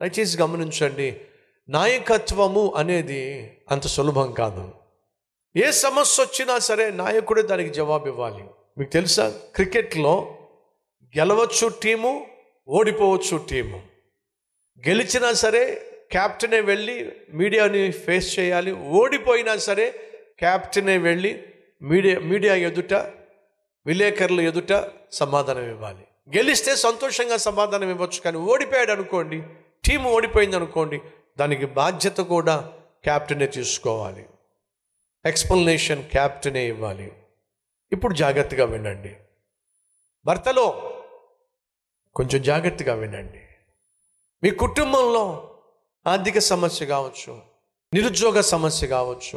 దయచేసి గమనించండి నాయకత్వము అనేది అంత సులభం కాదు ఏ సమస్య వచ్చినా సరే నాయకుడే దానికి జవాబు ఇవ్వాలి మీకు తెలుసా క్రికెట్లో గెలవచ్చు టీము ఓడిపోవచ్చు టీము గెలిచినా సరే క్యాప్టెనే వెళ్ళి మీడియాని ఫేస్ చేయాలి ఓడిపోయినా సరే క్యాప్టెనే వెళ్ళి మీడియా మీడియా ఎదుట విలేకరుల ఎదుట సమాధానం ఇవ్వాలి గెలిస్తే సంతోషంగా సమాధానం ఇవ్వచ్చు కానీ ఓడిపోయాడు అనుకోండి టీం ఓడిపోయింది అనుకోండి దానికి బాధ్యత కూడా క్యాప్టెనే తీసుకోవాలి ఎక్స్ప్లెనేషన్ క్యాప్టెనే ఇవ్వాలి ఇప్పుడు జాగ్రత్తగా వినండి భర్తలో కొంచెం జాగ్రత్తగా వినండి మీ కుటుంబంలో ఆర్థిక సమస్య కావచ్చు నిరుద్యోగ సమస్య కావచ్చు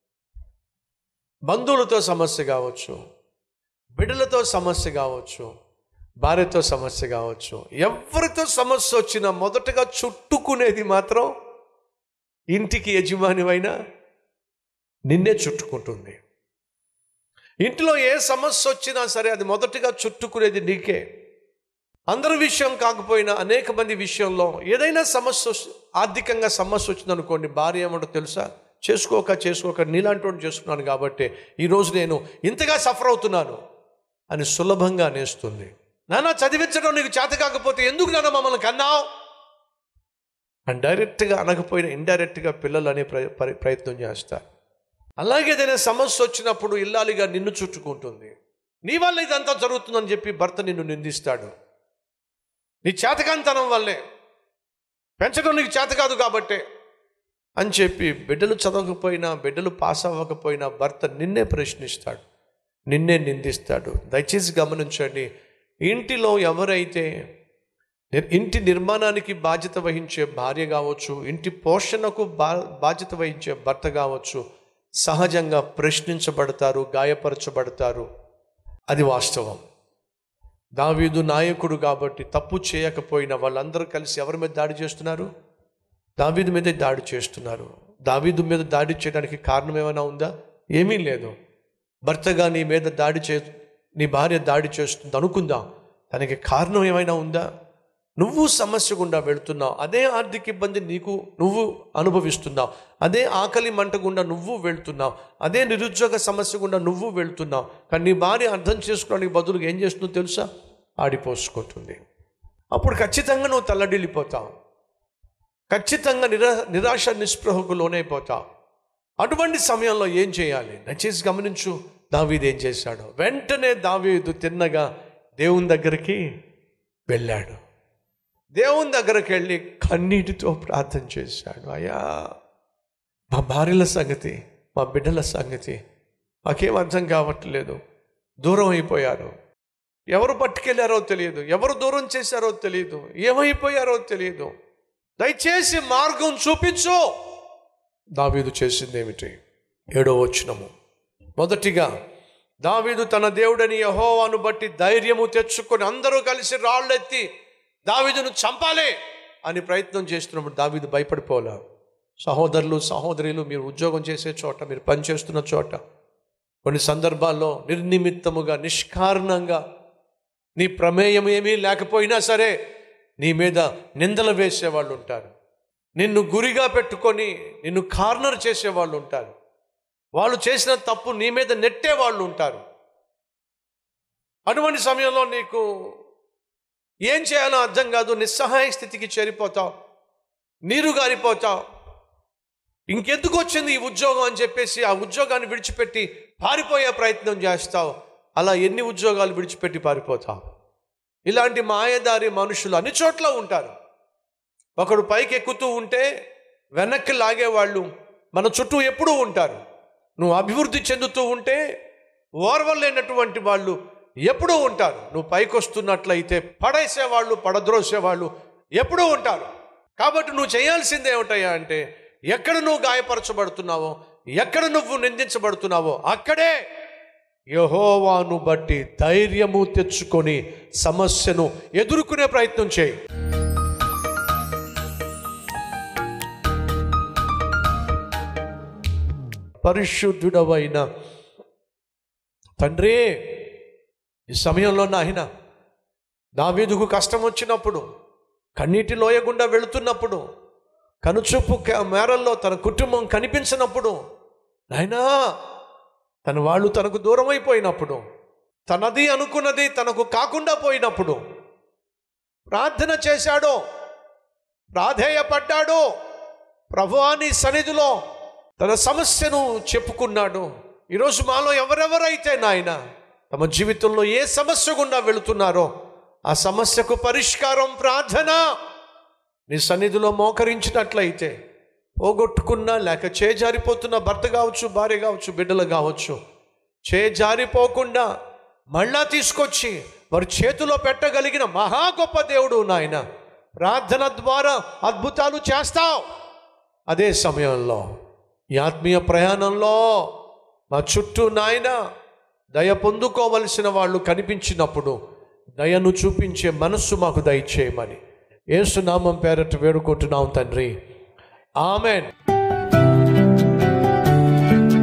బంధువులతో సమస్య కావచ్చు బిడ్డలతో సమస్య కావచ్చు భార్యతో సమస్య కావచ్చు ఎవరితో సమస్య వచ్చినా మొదటగా చుట్టుకునేది మాత్రం ఇంటికి యజమానివైనా నిన్నే చుట్టుకుంటుంది ఇంట్లో ఏ సమస్య వచ్చినా సరే అది మొదటగా చుట్టుకునేది నీకే అందరి విషయం కాకపోయినా అనేక మంది విషయంలో ఏదైనా సమస్య వస్- ఆర్థికంగా సమస్య వచ్చిందనుకోండి భార్య ఏమంటో తెలుసా చేసుకోక చేసుకోక నీలాంటి వాడిని చేసుకున్నాను కాబట్టి ఈరోజు నేను ఇంతగా సఫర్ అవుతున్నాను అని సులభంగా అనేస్తుంది నాన్న చదివించడం నీకు చేత కాకపోతే ఎందుకు నాన్న మమ్మల్ని కన్నావు అని డైరెక్ట్గా అనకపోయినా ఇండైరెక్ట్గా పిల్లలు అనే ప్ర- ప్ర- ప్రయత్నం చేస్తారు అలాగే ఏదైనా సమస్య వచ్చినప్పుడు ఇల్లాలిగా నిన్ను చుట్టుకుంటుంది నీ వల్ల ఇదంతా జరుగుతుందని చెప్పి భర్త నిన్ను నిందిస్తాడు నీ చేతకాంతనం వల్లే పెంచడం నీకు చేత కాదు కాబట్టే అని చెప్పి బిడ్డలు చదవకపోయినా బిడ్డలు పాస్ అవ్వకపోయినా భర్త నిన్నే ప్రశ్నిస్తాడు నిన్నే నిందిస్తాడు దయచేసి గమనించండి ఇంటిలో ఎవరైతే నిర్- ఇంటి నిర్మాణానికి బాధ్యత వహించే భార్య కావచ్చు ఇంటి పోషణకు బా బాధ్యత వహించే భర్త కావచ్చు సహజంగా ప్రశ్నించబడతారు గాయపరచబడతారు అది వాస్తవం దావీదు నాయకుడు కాబట్టి తప్పు చేయకపోయినా వాళ్ళందరూ కలిసి ఎవరి మీద దాడి చేస్తున్నారు దావీదు మీదే దాడి చేస్తున్నారు దావీదు మీద దాడి చేయడానికి కారణం ఏమైనా ఉందా ఏమీ లేదు భర్తగా నీ మీద దాడి చే నీ భార్య దాడి చేస్తుంది అనుకుందాం దానికి కారణం ఏమైనా ఉందా నువ్వు సమస్య గుండా వెళ్తున్నావు అదే ఆర్థిక ఇబ్బంది నీకు నువ్వు అనుభవిస్తున్నావు అదే ఆకలి మంట గుండా నువ్వు వెళ్తున్నావు అదే నిరుద్యోగ సమస్య గుండా నువ్వు వెళ్తున్నావు కానీ నీ భార్య అర్థం చేసుకోవడానికి బదులుగా ఏం చేస్తుందో తెలుసా ఆడిపోసుకుంటుంది అప్పుడు ఖచ్చితంగా నువ్వు తల్లడిల్లిపోతావు ఖచ్చితంగా నిరా నిరాశ నిస్పృహకు లోనైపోతావు అటువంటి సమయంలో ఏం చేయాలి దయచేసి గమనించు దావీదు ఏం చేశాడు వెంటనే దావీదు తిన్నగా దేవుని దగ్గరికి వెళ్ళాడు దేవుని దగ్గరికి వెళ్ళి కన్నీటితో ప్రార్థన చేశాడు అయ్యా మా భార్యల సంగతి మా బిడ్డల సంగతి మాకేం అర్థం కావట్లేదు దూరం అయిపోయారు ఎవరు పట్టుకెళ్ళారో తెలియదు ఎవరు దూరం చేశారో తెలియదు ఏమైపోయారో తెలియదు దయచేసి మార్గం చూపించు దావీదు చేసింది ఏమిటి ఏడో వచ్చినము మొదటిగా దావీదు తన దేవుడని యహోవాను బట్టి ధైర్యము తెచ్చుకొని అందరూ కలిసి రాళ్ళెత్తి దావీదును చంపాలి అని ప్రయత్నం చేస్తున్నప్పుడు దావీదు భయపడిపోలే సహోదరులు సహోదరులు మీరు ఉద్యోగం చేసే చోట మీరు పనిచేస్తున్న చోట కొన్ని సందర్భాల్లో నిర్నిమిత్తముగా నిష్కారణంగా నీ ప్రమేయం ఏమీ లేకపోయినా సరే నీ మీద నిందలు వేసేవాళ్ళు ఉంటారు నిన్ను గురిగా పెట్టుకొని నిన్ను కార్నర్ చేసేవాళ్ళు ఉంటారు వాళ్ళు చేసిన తప్పు నీ మీద నెట్టే వాళ్ళు ఉంటారు అటువంటి సమయంలో నీకు ఏం చేయాలో అర్థం కాదు నిస్సహాయ స్థితికి చేరిపోతావు నీరు గారిపోతావు ఇంకెందుకు వచ్చింది ఈ ఉద్యోగం అని చెప్పేసి ఆ ఉద్యోగాన్ని విడిచిపెట్టి పారిపోయే ప్రయత్నం చేస్తావు అలా ఎన్ని ఉద్యోగాలు విడిచిపెట్టి పారిపోతావు ఇలాంటి మాయదారి మనుషులు అన్ని చోట్ల ఉంటారు ఒకడు పైకి ఎక్కుతూ ఉంటే వెనక్కి లాగేవాళ్ళు మన చుట్టూ ఎప్పుడూ ఉంటారు నువ్వు అభివృద్ధి చెందుతూ ఉంటే ఓర్వలేనటువంటి వాళ్ళు ఎప్పుడూ ఉంటారు నువ్వు పైకి వస్తున్నట్లయితే పడేసేవాళ్ళు పడద్రోసేవాళ్ళు ఎప్పుడూ ఉంటారు కాబట్టి నువ్వు చేయాల్సింది ఏమిటయ్యా అంటే ఎక్కడ నువ్వు గాయపరచబడుతున్నావో ఎక్కడ నువ్వు నిందించబడుతున్నావో అక్కడే యహోవాను బట్టి ధైర్యము తెచ్చుకొని సమస్యను ఎదుర్కొనే ప్రయత్నం చేయి పరిశుద్ధుడవైన తండ్రి ఈ సమయంలో నాయన దావీదుకు కష్టం వచ్చినప్పుడు కన్నీటి లోయ గుండా వెళుతున్నప్పుడు కనుచూపు క- మేరల్లో తన కుటుంబం కనిపించినప్పుడు నాయనా తన వాళ్ళు తనకు దూరం అయిపోయినప్పుడు తనది అనుకున్నది తనకు కాకుండా పోయినప్పుడు ప్రార్థన చేశాడో ప్రాధేయపడ్డాడో ప్రభువాని సన్నిధిలో తన సమస్యను చెప్పుకున్నాడు ఈరోజు మాలో ఎవరెవరైతే నాయన తమ జీవితంలో ఏ సమస్య గుండా వెళుతున్నారో ఆ సమస్యకు పరిష్కారం ప్రార్థన నీ సన్నిధిలో మోకరించినట్లయితే పోగొట్టుకున్నా లేక చేజారిపోతున్న భర్త కావచ్చు భార్య కావచ్చు బిడ్డలు కావచ్చు చేజారిపోకుండా మళ్ళా తీసుకొచ్చి వారి చేతిలో పెట్టగలిగిన మహా గొప్ప దేవుడు నాయన ప్రార్థన ద్వారా అద్భుతాలు చేస్తావు అదే సమయంలో ఈ ఆత్మీయ ప్రయాణంలో మా చుట్టూ నాయన దయ పొందుకోవలసిన వాళ్ళు కనిపించినప్పుడు దయను చూపించే మనస్సు మాకు దయచేయమని ఏసునామం పేరట వేడుకుంటున్నాం తండ్రి ఆమెన్